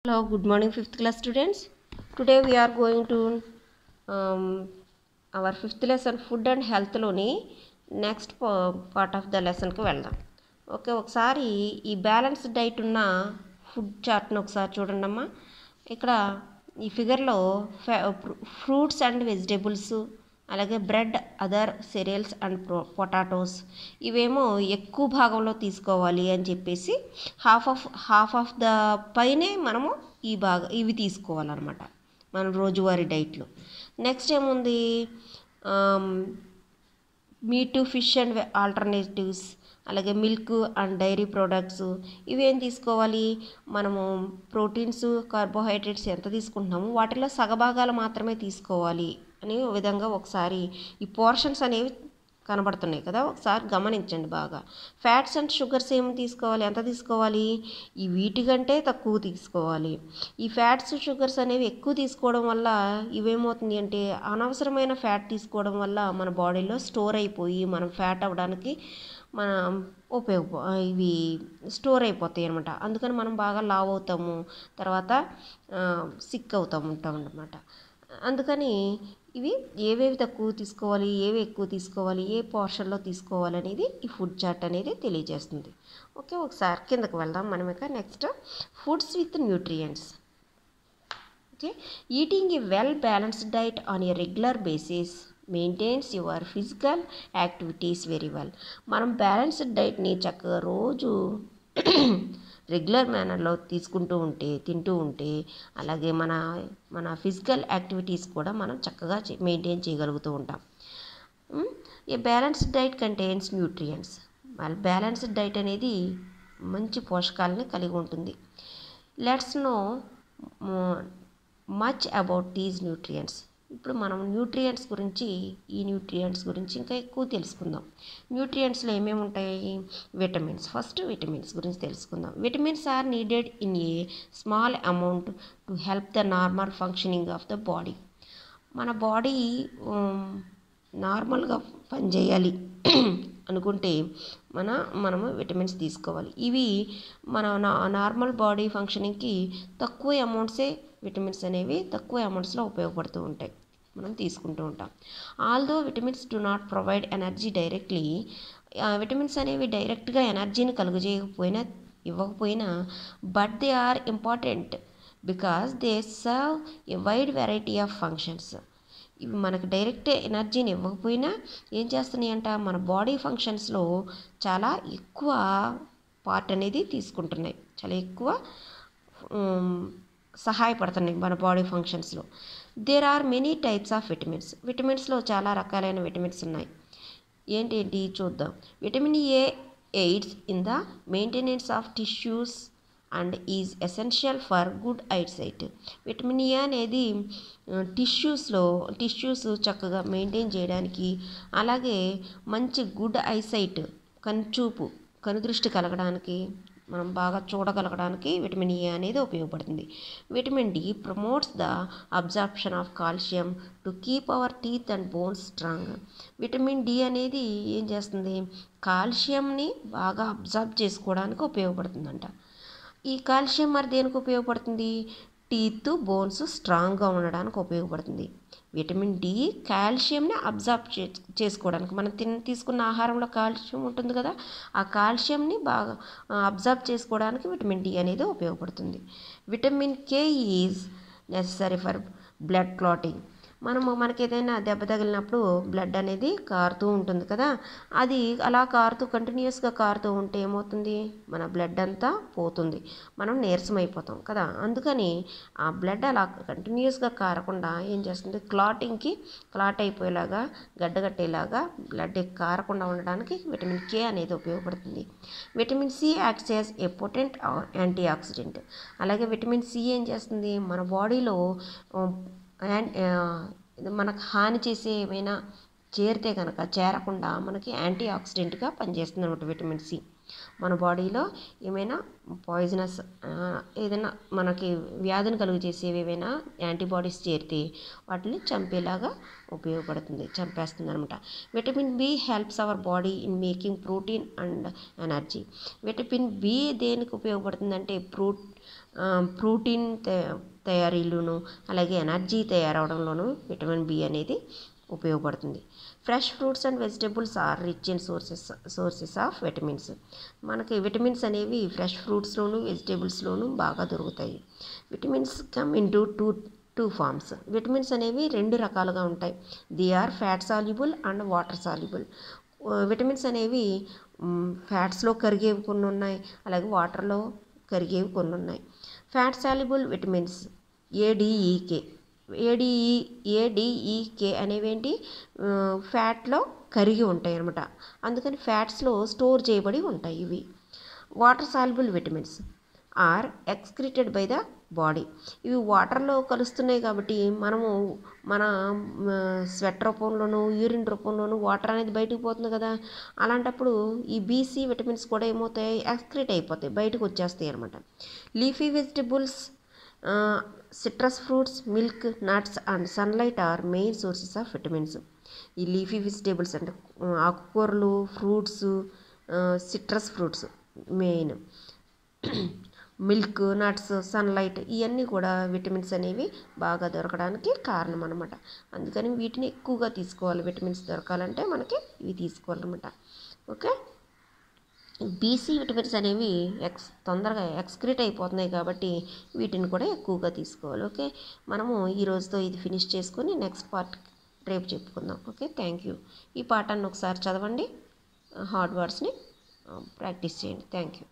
Hello, good morning, fifth class students. Today we are going to um, our fifth lesson food and health లోని next part of the లెసన్కి వెళ్దాం okay ఒకసారి ఈ balance diet ఉన్న food చార్ట్ని ఒకసారి చూడండి అమ్మా ఇక్కడ ఈ ఫిగర్లో ఫ్రూట్స్ అండ్ వెజిటేబుల్స్ అలాగే bread other cereals and potatoes ఇవేమో ఎక్కువ భాగంలో తీసుకోవాలి అని చెప్పేసి half of half of the పైనే మనము ఈ భాగ ఇవి తీసుకోవాలన్నమాట మన రోజువారీ డైట్లో నెక్స్ట్ ఏముంది మీటు ఫిష్ అండ్ ఆల్టర్నేటివ్స్ అలాగే మిల్క్ అండ్ డైరీ ప్రోడక్ట్స్ ఇవేం తీసుకోవాలి మనము ప్రోటీన్స్ కార్బోహైడ్రేట్స్ ఎంత తీసుకుంటున్నాము వాటిలో సగభాగాలు మాత్రమే తీసుకోవాలి అని విధంగా ఒకసారి ఈ పోర్షన్స్ అనేవి కనబడుతున్నాయి కదా ఒకసారి గమనించండి బాగా ఫ్యాట్స్ అండ్ షుగర్స్ ఏమి తీసుకోవాలి ఎంత తీసుకోవాలి ఈ వీటికంటే తక్కువ తీసుకోవాలి ఈ ఫ్యాట్స్ షుగర్స్ అనేవి ఎక్కువ తీసుకోవడం వల్ల ఇవేమవుతుంది అంటే అనవసరమైన ఫ్యాట్ తీసుకోవడం వల్ల మన బాడీలో స్టోర్ అయిపోయి మనం ఫ్యాట్ అవ్వడానికి మన ఉపయోగ ఇవి స్టోర్ అయిపోతాయి అనమాట అందుకని మనం బాగా లావ్ అవుతాము తర్వాత సిక్ అవుతాము ఉంటాం అనమాట అందుకని ఇవి ఏవేవి తక్కువ తీసుకోవాలి ఏవి ఎక్కువ తీసుకోవాలి ఏ పోర్షన్లో తీసుకోవాలి అనేది ఈ ఫుడ్ చార్ట్ అనేది తెలియజేస్తుంది ఓకే ఒకసారి కిందకు వెళ్దాం మనం ఇక next foods with nutrients okay eating a well balanced diet on a regular basis maintains your physical activities very well మనం బ్యాలెన్స్డ్ డైట్ని చక్కగా రోజు రెగ్యులర్ మేనర్లో తీసుకుంటూ ఉంటే తింటూ ఉంటే అలాగే మన మన ఫిజికల్ యాక్టివిటీస్ కూడా మనం చక్కగా మెయింటైన్ చేయగలుగుతూ ఉంటాం a balanced diet contains nutrients వాళ్ళ బ్యాలెన్స్డ్ డైట్ అనేది మంచి పోషకాలని కలిగి ఉంటుంది let's know much about these nutrients ఇప్పుడు మనం న్యూట్రియంట్స్ గురించి ఈ న్యూట్రియంట్స్ గురించి ఇంకా ఎక్కువ తెలుసుకుందాం న్యూట్రియంట్స్లో ఏమేమి ఉంటాయి విటమిన్స్ ఫస్ట్ విటమిన్స్ గురించి తెలుసుకుందాం vitamins are needed in a small amount to help the normal functioning of the body మన బాడీ నార్మల్గా పనిచేయాలి అనుకుంటే మన మనము విటమిన్స్ తీసుకోవాలి ఇవి మన నార్మల్ బాడీ ఫంక్షనింగ్కి తక్కువ అమౌంట్సే విటమిన్స్ అనేవి తక్కువ అమౌంట్స్లో ఉపయోగపడుతూ ఉంటాయి మనం తీసుకుంటూ ఉంటాం although vitamins do not provide energy directly vitamins అనేవి డైరెక్ట్గా ఎనర్జీని కలుగజేయకపోయినా ఇవ్వకపోయినా but they are important because they serve a wide variety of functions ఇవి మనకు డైరెక్ట్ ఎనర్జీని ఇవ్వకపోయినా ఏం చేస్తున్నాయి అంట మన బాడీ ఫంక్షన్స్లో చాలా ఎక్కువ పార్ట్ అనేది తీసుకుంటున్నాయి చాలా ఎక్కువ సహాయపడుతున్నాయి మన బాడీ ఫంక్షన్స్లో there are many types of vitamins విటమిన్స్లో చాలా రకాలైన విటమిన్స్ ఉన్నాయి ఏంటేంటి చూద్దాం vitamin A aids in the maintenance of tissues and is essential for good eye sight vitamin A అనేది టిష్యూస్లో టిష్యూస్ చక్కగా మెయింటైన్ చేయడానికి అలాగే మంచి గుడ్ ఐసైట్ కనుచూపు కనుదృష్టి కలగడానికి మనం బాగా చూడగలగడానికి విటమిన్ ఏ అనేది ఉపయోగపడుతుంది vitamin D promotes the absorption of calcium to keep our teeth and bones strong vitamin D అనేది ఏం చేస్తుంది కాల్షియంని బాగా అబ్జార్బ్ చేసుకోవడానికి ఉపయోగపడుతుందంట ఈ కాల్షియం మరి దేనికి ఉపయోగపడుతుంది టీత్ బోన్స్ స్ట్రాంగ్గా ఉండడానికి ఉపయోగపడుతుంది విటమిన్ డి కాల్షియంని అబ్జార్బ్ చే చేసుకోవడానికి మనం తిన తీసుకున్న ఆహారంలో కాల్షియం ఉంటుంది కదా ఆ కాల్షియంని బాగా అబ్జార్బ్ చేసుకోవడానికి విటమిన్ డి అనేది ఉపయోగపడుతుంది vitamin K is necessary for blood clotting మనము మనకి ఏదైనా దెబ్బ తగిలినప్పుడు బ్లడ్ అనేది కారుతూ ఉంటుంది కదా అది అలా కారుతూ కంటిన్యూస్గా కారుతూ ఉంటే ఏమవుతుంది మన బ్లడ్ అంతా పోతుంది మనం నీరసం అయిపోతాం కదా అందుకని ఆ బ్లడ్ అలా కంటిన్యూస్గా కారకుండా ఏం చేస్తుంది క్లాటింగ్కి క్లాట్ అయిపోయేలాగా గడ్డగట్టేలాగా బ్లడ్ కారకుండా ఉండడానికి విటమిన్ కే అనేది ఉపయోగపడుతుంది vitamin C acts as a potent antioxidant అలాగే విటమిన్ సి ఏం చేస్తుంది మన బాడీలో మనకు హాని చేసే ఏమైనా చేరితే కనుక చేరకుండా మనకి యాంటీ ఆక్సిడెంట్గా పనిచేస్తుంది అనమాట విటమిన్ సి మన బాడీలో ఏమైనా పాయిజనస్ ఏదైనా మనకి వ్యాధిని కలుగు చేసేవి ఏవైనా యాంటీబాడీస్ చేరితే వాటిని చంపేలాగా ఉపయోగపడుతుంది చంపేస్తుంది అనమాట vitamin B helps our body in making protein and energy vitamin B దేనికి ఉపయోగపడుతుందంటే ప్రో ప్రోటీన్ తయారీలోను అలాగే ఎనర్జీ తయారవడంలోనూ విటమిన్ బి అనేది ఉపయోగపడుతుంది fresh fruits and vegetables are rich in sources sources of vitamins మనకి విటమిన్స్ అనేవి ఫ్రెష్ ఫ్రూట్స్లోను వెజిటేబుల్స్లోను బాగా దొరుకుతాయి vitamins come in two two two forms vitamins అనేవి రెండు రకాలుగా ఉంటాయి they are fat soluble and water soluble vitamins అనేవి ఫ్యాట్స్లో కరిగేవి కొన్ని ఉన్నాయి అలాగే వాటర్లో కరిగేవి కొన్ని ఉన్నాయి fat soluble vitamins A D E K A D E A D E K అనేవేంటి ఫ్యాట్లో కరిగి ఉంటాయి అన్నమాట అందుకని ఫ్యాట్స్లో స్టోర్ చేయబడి ఉంటాయి ఇవి water soluble vitamins are excreted by the body ఇవి వాటర్లో కలుస్తున్నాయి కాబట్టి మనము మన స్వెట్ రూపంలోను యూరిన్ రూపంలోను వాటర్ అనేది బయటకు పోతుంది కదా అలాంటప్పుడు ఈ బీసీ విటమిన్స్ కూడా ఏమవుతాయి ఎక్స్క్రిట్ అయిపోతాయి బయటకు వచ్చేస్తాయి అనమాట leafy vegetables citrus fruits milk nuts and sunlight are main sources of vitamins ఈ లీఫీ వెజిటేబుల్స్ అంటే ఆకుకూరలు fruits citrus fruits main milk nuts sunlight ఇవన్నీ కూడా విటమిన్స్ అనేవి బాగా దొరకడానికి కారణం అనమాట అందుకని వీటిని ఎక్కువగా తీసుకోవాలి విటమిన్స్ దొరకాలంటే మనకి ఇవి తీసుకోవాలన్నమాట ఓకే బీసీ విటమిన్స్ అనేవి ఎక్స్ తొందరగా ఎక్స్క్రీట్ అయిపోతున్నాయి కాబట్టి వీటిని కూడా ఎక్కువగా తీసుకోవాలి ఓకే మనము ఈ రోజుతో ఇది ఫినిష్ చేసుకొని నెక్స్ట్ పార్ట్ రేపు చెప్పుకుందాం ఓకే థ్యాంక్ యూ ఈ పాఠాన్ని ఒకసారి చదవండి హార్డ్ వర్డ్స్ని ప్రాక్టీస్ చేయండి థ్యాంక్ యూ